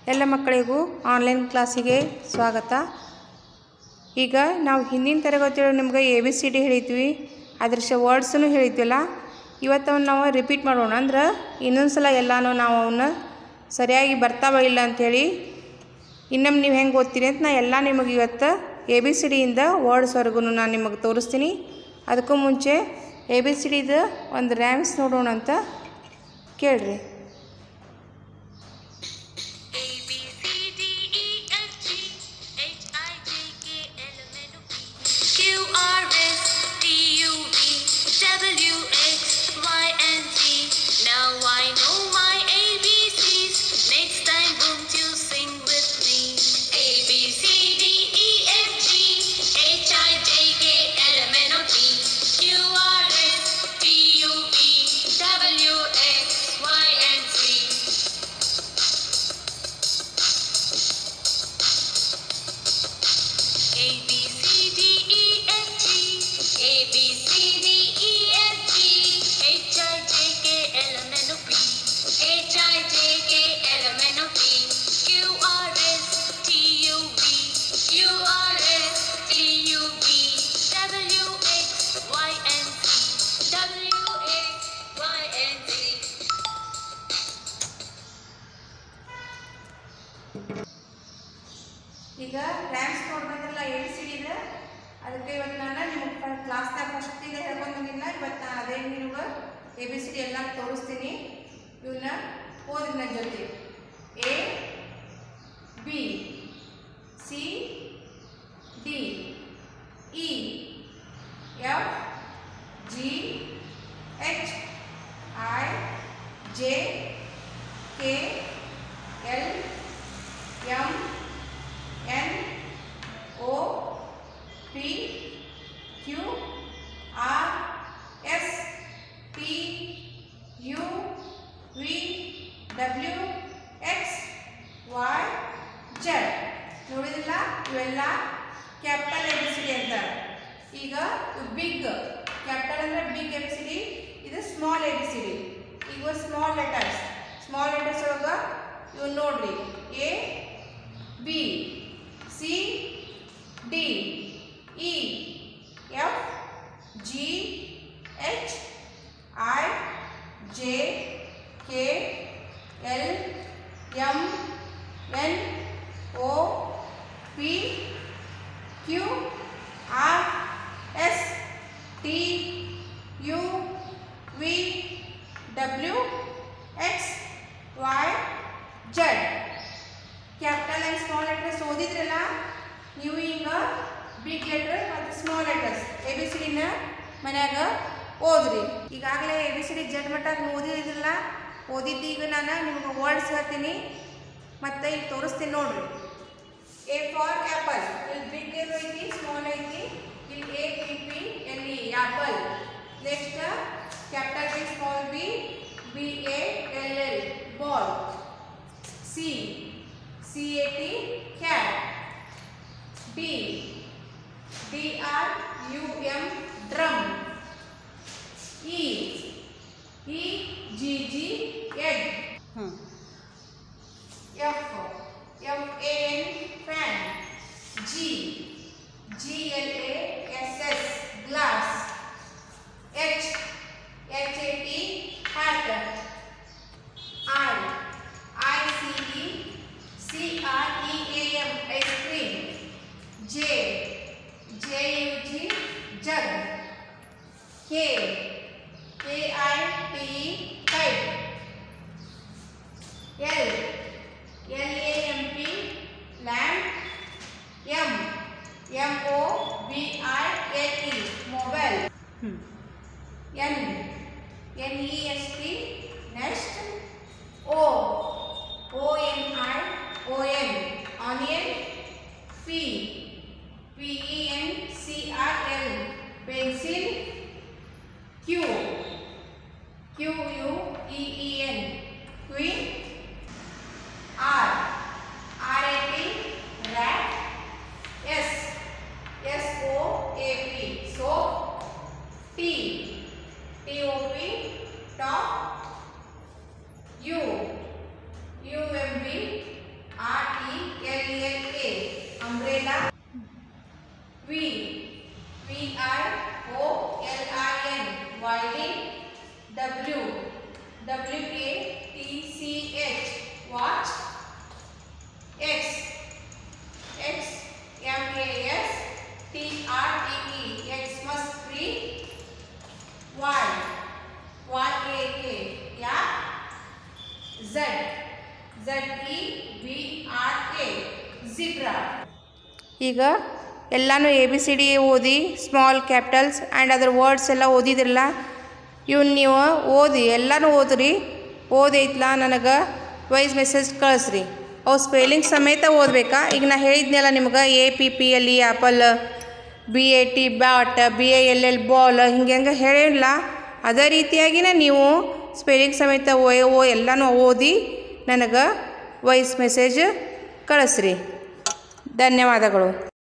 ಎಲ್ಲ ಮಕ್ಕಳಿಗೂ ಆನ್ಲೈನ್ ಕ್ಲಾಸಿಗೆ ಸ್ವಾಗತ ಈಗ ನಾವು ಹಿಂದಿನ ತರಗತಿಯೊಳಗೆ ನಿಮ್ಗೆ ಎ ಬಿ ಸಿ ಡಿ ಹೇಳಿದ್ವಿ ಅದ್ರ ಶ ವರ್ಡ್ಸನ್ನು ಹೇಳಿದ್ವಲ್ಲ ಇವತ್ತು ಅವನ್ನ ನಾವು ರಿಪೀಟ್ ಮಾಡೋಣ ಅಂದ್ರೆ ಇನ್ನೊಂದು ಸಲ ಎಲ್ಲನೂ ನಾವು ಅವನ್ನ ಸರಿಯಾಗಿ ಬರ್ತಾವ ಇಲ್ಲ ಅಂಥೇಳಿ ಇನ್ನೊಮ್ಮೆ ನೀವು ಹೆಂಗೆ ಓದ್ತೀರಿ ಅಂತ ನಾ ಎಲ್ಲ ನಿಮಗೆ ಇವತ್ತು ಎ ಬಿ ಸಿ ಡಿಯಿಂದ ವರ್ಡ್ಸ್ವರೆಗೂ ನಾನು ನಿಮಗೆ ತೋರಿಸ್ತೀನಿ ಅದಕ್ಕೂ ಮುಂಚೆ ಎ ಬಿ ಸಿ ಡಿದು ಒಂದು ರ್ಯಾಮ್ಸ್ ನೋಡೋಣ ಅಂತ ಕೇಳ್ರಿ A B C D E F G H I J K L M N O P Q R S T U V W X Y and Z. Now I know my ABCs. Next time, won't you sing with me? A B C D E F G H I J K L M N O P Q R S T U V W X Y and Z. A B C D E F G A B C D E F G H I J K L M N O P H I J K L M N O P Q R S T U V Q R S T U V W X Y and Z W X Y and Z ಈಗ ರ್ಯಾಮ್ಸ್ ನೋಡ್ಬೇಕಲ್ಲ A B C ಡಿದ ಅದಕ್ಕೆ ಇವತ್ತು ನಾನು ನಿಮಗೆ ಕ್ಲಾಸ್ನಾಗ ಫಸ್ಟಿಂದ ಹೇಳ್ಕೊಂಡು ಬಂದಿಲ್ಲ ಇವತ್ತು ನಾನು ಅದೇ ನಿಮ್ಗೆ ಎ ಬಿ ಸಿ ಡಿ ಎಲ್ಲ ತೋರಿಸ್ತೀನಿ ಇವನ್ನ ಓದಿ ನನ್ನ ಜೊತೆ A B C D E F G H I J K L M N O P Q R S T U V W X Y Z ನೋಡಿದಿಲ್ಲ ಇವೆಲ್ಲ capital A B C D ಅಂತಾರೆ ಈಗ big capital ಅಂದರೆ big A B C D ಇದು small A B C D ಈಗ small letters small letters ಒಳಗೆ ಇವು ನೋಡ್ರಿ A B C D E F G H I J K L M N O P Q R S T U V W X Y Z capital and small letters ಓದಿದ್ರಲ್ಲ ನೀವು ಈಗ big letter ಮತ್ತು small letters A B C ಡಿನ ಮನ್ಯಾಗ ಓದ್ರಿ ಈಗಾಗಲೇ A B C D Z ಮಟ್ಟ ಓದಿದ್ರಲ್ಲ ಓದಿದ್ದು ಈಗ ನಾನು ನಿಮ್ಗೆ ವರ್ಡ್ಸ್ ಹೇಳ್ತೀನಿ ಮತ್ತು ಇಲ್ಲಿ ತೋರಿಸ್ತೀನಿ ನೋಡ್ರಿ ಎ ಫಾರ್ ಆ್ಯಪಲ್ ಇಲ್ಲಿ ಬಿಗ್ ಏನು ಐತಿ ಸ್ಮಾಲ್ ಐತಿ ಇಲ್ಲಿ A P P L E apple next capital B small B B A L L ball C C A T cat D D R U M drum E E G G egg F F A N fan G G L A S S glass H H A T hat I I C E C R E A M ice cream J Z Z E B R A zebra ಈಗ ಎಲ್ಲನೂ A B C D ಓದಿ small capitals and ಅದರ words ಎಲ್ಲ ಓದಿದ್ರಲ್ಲ ಇವನ್ನ ನೀವು ಓದಿ ಎಲ್ಲನೂ ಓದ್ರಿ ಓದೈತ್ಲ ನನಗೆ ವಾಯ್ಸ್ ಮೆಸೇಜ್ ಕಳಿಸ್ರಿ ಅವು ಸ್ಪೆಲ್ಲಿಂಗ್ ಸಮೇತ ಓದಬೇಕಾ ಈಗ ನಾ ಹೇಳಿದ್ನಲ್ಲ ನಿಮ್ಗೆ A P P L E apple B A T bat B A L L ball ಹಿಂಗೆ ಹಂಗೆ ಹೇಳಿಲ್ಲ ಅದೇ ರೀತಿಯಾಗಿನೇ ನೀವು ಸ್ಪೆಲ್ಲಿಂಗ್ ಸಮೇತ ಓ ಓ ಎಲ್ಲನೂ ಓದಿ ನನಗೆ ವಾಯ್ಸ್ ಮೆಸೇಜ್ ಕಳಿಸ್ರಿ ಧನ್ಯವಾದಗಳು